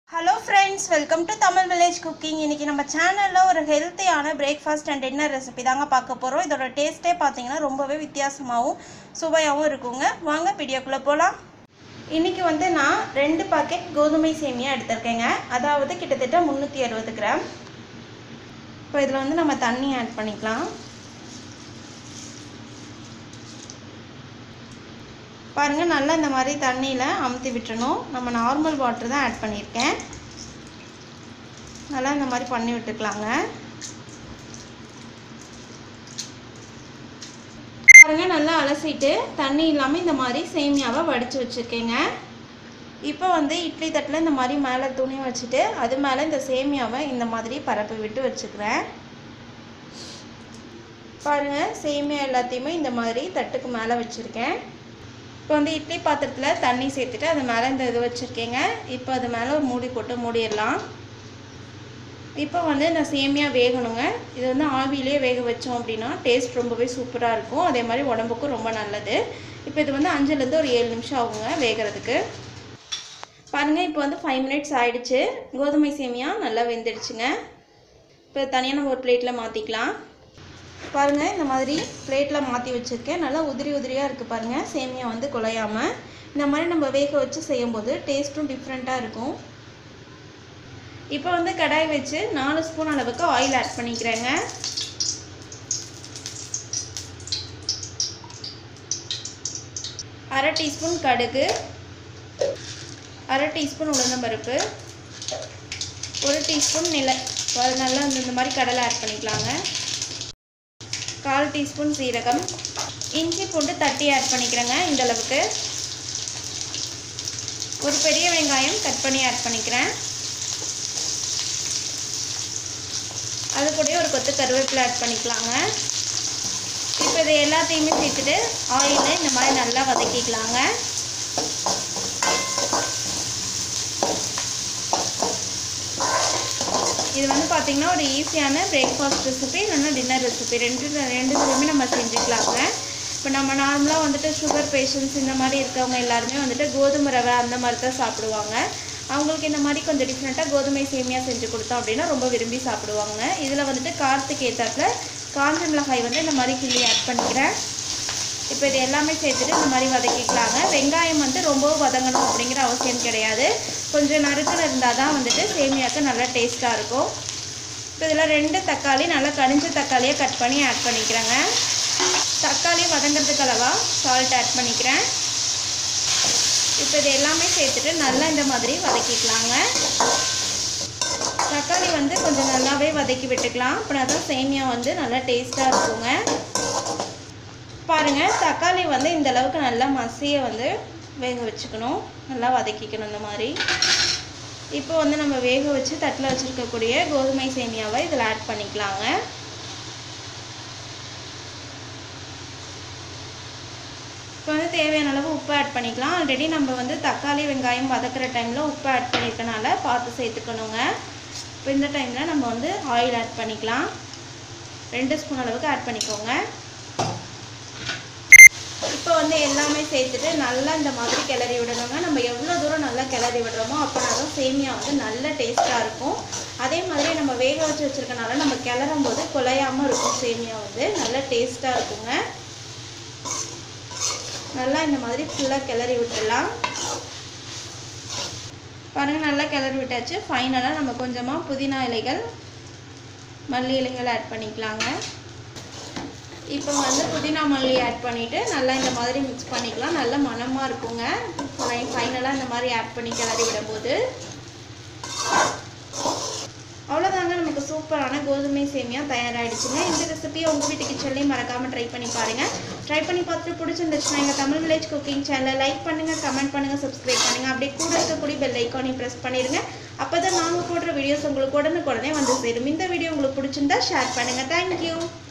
hello friends welcome to Tamil village cooking இன்றைக்கி நம்ம சேனலில் ஒரு ஹெல்த்தியான பிரேக்ஃபாஸ்ட் அண்ட் டின்னர் ரெசிபி தாங்க பார்க்க போகிறோம் இதோட டேஸ்ட்டே பார்த்தீங்கன்னா ரொம்பவே வித்தியாசமாகவும் சுவையாகவும் இருக்குங்க வாங்க வீடியோக்குள்ளே போகலாம் இன்றைக்கி வந்து நான் ரெண்டு பாக்கெட் கோதுமை சேமியா எடுத்திருக்கேங்க அதாவது கிட்டத்தட்ட முந்நூற்றி அறுபது கிராம் இப்போ இதில் வந்து நம்ம தண்ணி ஆட் பண்ணிக்கலாம் பாருங்கள் நல்லா இந்த மாதிரி தண்ணியில் அமுத்தி விட்டுறணும் நம்ம நார்மல் வாட்டர் தான் ஆட் பண்ணியிருக்கேன் நல்லா இந்த மாதிரி பண்ணி விட்டுக்கலாங்க பாருங்கள் நல்லா அலசிட்டு தண்ணி இல்லாமல் இந்த மாதிரி சேமியாவை வடித்து வச்சுருக்கேங்க இப்போ வந்து இட்லி தட்டில் இந்த மாதிரி மேலே துணி வச்சுட்டு அது மேலே இந்த சேமியாவை இந்த மாதிரி பரப்பி விட்டு வச்சுக்கிறேன் பாருங்கள் சேமியா எல்லாத்தையுமே இந்த மாதிரி தட்டுக்கு மேலே வச்சுருக்கேன் இப்போ வந்து இட்லி பாத்திரத்தில் தண்ணி சேர்த்துட்டு அது மேலே இந்த இது வச்சுருக்கேங்க இப்போ அது மேலே ஒரு மூடி போட்டு மூடிடலாம் இப்போ வந்து இந்த சேமியா வேகணுங்க இது வந்து ஆவியிலே வேக வச்சோம் அப்படின்னா டேஸ்ட் ரொம்பவே சூப்பராக இருக்கும் அதே மாதிரி உடம்புக்கும் ரொம்ப நல்லது இப்போ இது வந்து அஞ்சுலேருந்து ஒரு ஏழு நிமிஷம் ஆகுங்க வேகிறதுக்கு பாருங்கள் இப்போ வந்து ஃபைவ் மினிட்ஸ் ஆயிடுச்சு கோதுமை சேமியா நல்லா வெந்துடுச்சுங்க இப்போ தனியாக நம்ம ஒரு பிளேட்டில் மாற்றிக்கலாம் பாருங்கள் இந்த மாதிரி பிளேட்டில் மாற்றி வச்சுருக்கேன் நல்லா உதிரி உதிரியாக இருக்குது பாருங்கள் சேமியா வந்து குலையாமல் இந்த மாதிரி நம்ம வேக வச்சு செய்யும்போது டேஸ்ட்டும் டிஃப்ரெண்ட்டாக இருக்கும் இப்போ வந்து கடாய் வச்சு நாலு ஸ்பூன் அளவுக்கு ஆயில் ஆட் பண்ணிக்கிறேங்க அரை டீஸ்பூன் கடுகு அரை டீஸ்பூன் உளுந்தம்பருப்பு ஒரு டீஸ்பூன் நில அது நல்லா இந்த மாதிரி கடலை ஆட் பண்ணிக்கலாங்க கால் டீஸ்பூன் சீரகம் இஞ்சி பூண்டு தட்டி ஆட் பண்ணிக்கிறேங்க இந்த அளவுக்கு ஒரு பெரிய வெங்காயம் கட் பண்ணி ஆட் பண்ணிக்கிறேன் அது கூடயே ஒரு கொத்து கருவேப்பிலை ஆட் பண்ணிக்கலாங்க இப்போ இது எல்லாத்தையுமே சேர்த்துட்டு ஆயிலில் இந்த மாதிரி நல்லா வதக்கிக்கலாங்க இது வந்து பார்த்திங்கன்னா ஒரு ஈஸியான பிரேக்ஃபாஸ்ட் ரெசிபி இல்லைன்னா டின்னர் ரெசிபி ரெண்டு ரெண்டு இதுலையுமே நம்ம செஞ்சுக்கலாங்க இப்போ நம்ம நார்மலாக வந்துட்டு சுகர் பேஷண்ட்ஸ் இந்த மாதிரி இருக்கவங்க எல்லாருமே வந்துட்டு கோதுமை ரவை அந்த மாதிரி தான் சாப்பிடுவாங்க அவங்களுக்கு இந்த மாதிரி கொஞ்சம் டிஃப்ரெண்ட்டாக கோதுமை சேமியா செஞ்சு கொடுத்தோம் அப்படின்னா ரொம்ப விரும்பி சாப்பிடுவாங்க இதில் வந்துட்டு காரத்துக்கு ஏற்றாப்புல காஞ்ச மிளகாய் வந்து இந்த மாதிரி கிள்ளி ஆட் பண்ணிக்கிறேன் இப்போ இது எல்லாமே சேர்த்துட்டு இந்த மாதிரி வதக்கிக்கலாங்க வெங்காயம் வந்து ரொம்பவும் வதங்கணும் அப்படிங்கிற அவசியம் கிடையாது கொஞ்சம் நறுக்குன்னு இருந்தால் தான் வந்துட்டு சேமியாவுக்கு நல்லா டேஸ்ட்டாக இருக்கும் இப்போ இதில் ரெண்டு தக்காளி நல்லா கனிஞ்ச தக்காளியை கட் பண்ணி ஆட் பண்ணிக்கிறேங்க தக்காளி வதங்கிறதுக்கு அளவாக சால்ட் ஆட் பண்ணிக்கிறேன் இப்போ இது எல்லாமே சேர்த்துட்டு நல்லா இந்த மாதிரி வதக்கிக்கலாங்க தக்காளி வந்து கொஞ்சம் நல்லாவே வதக்கி விட்டுக்கலாம் அப்படின்னா தான் சேமியா வந்து நல்லா டேஸ்ட்டாக இருக்குங்க பாருங்கள் தக்காளி வந்து இந்த அளவுக்கு நல்லா மசிய வந்து வேக வச்சுக்கணும் நல்லா வதக்கிக்கணும் இந்த மாதிரி இப்போ வந்து நம்ம வேக வச்சு தட்டில் வச்சுருக்கக்கூடிய கோதுமை சேமியாவை இதில் ஆட் பண்ணிக்கலாங்க இப்போ வந்து தேவையான அளவு உப்பு ஆட் பண்ணிக்கலாம் ஆல்ரெடி நம்ம வந்து தக்காளி வெங்காயம் வதக்குற டைமில் உப்பு ஆட் பண்ணியிருக்கனால பார்த்து சேர்த்துக்கணுங்க இப்போ இந்த டைமில் நம்ம வந்து ஆயில் ஆட் பண்ணிக்கலாம் ரெண்டு ஸ்பூன் அளவுக்கு ஆட் பண்ணிக்கோங்க இப்போ வந்து எல்லாமே சேர்த்துட்டு நல்லா இந்த மாதிரி கிளறி விடணுங்க நம்ம எவ்வளோ தூரம் நல்லா கிளறி விடுறோமோ அப்போனா தான் சேமியா வந்து நல்ல டேஸ்ட்டாக இருக்கும் அதே மாதிரி நம்ம வேக வச்சு வச்சுருக்கனால நம்ம கிளறும் போது குலையாமல் இருக்கும் சேமியா வந்து நல்ல டேஸ்ட்டாக இருக்குங்க நல்லா இந்த மாதிரி ஃபுல்லாக கிளறி விட்டுடலாம் பாருங்கள் நல்லா கிளறி விட்டாச்சு ஃபைனலாக நம்ம கொஞ்சமாக புதினா இலைகள் மல்லி இலைகள் ஆட் பண்ணிக்கலாங்க இப்போ வந்து புதினா மல்லி ஆட் பண்ணிவிட்டு நல்லா இந்த மாதிரி மிக்ஸ் பண்ணிக்கலாம் நல்ல மணமாக இருக்குங்க ஃபைனலாக இந்த மாதிரி ஆட் பண்ணி கிளறி விடும்போது அவ்வளோதாங்க நமக்கு சூப்பரான கோதுமை சேமியா தயாராகிடுச்சுங்க இந்த ரெசிபியை உங்கள் வீட்டு கிச்சன்லேயும் மறக்காமல் ட்ரை பண்ணி பாருங்கள் ட்ரை பண்ணி பார்த்துட்டு பிடிச்சிருந்துச்சுன்னா எங்கள் தமிழ் வில்லேஜ் குக்கிங் சேனலை லைக் பண்ணுங்கள் கமெண்ட் பண்ணுங்கள் சப்ஸ்கிரைப் பண்ணுங்கள் அப்படியே கூட இருக்கக்கூடிய பெல் ஐக்கானையும் ப்ரெஸ் பண்ணிடுங்க அப்போ தான் நாங்கள் போடுற வீடியோஸ் உங்களுக்கு உடனுக்குடனே வந்து சேரும் இந்த வீடியோ உங்களுக்கு பிடிச்சிருந்தா ஷேர் பண்ணுங்கள் தேங்க்யூ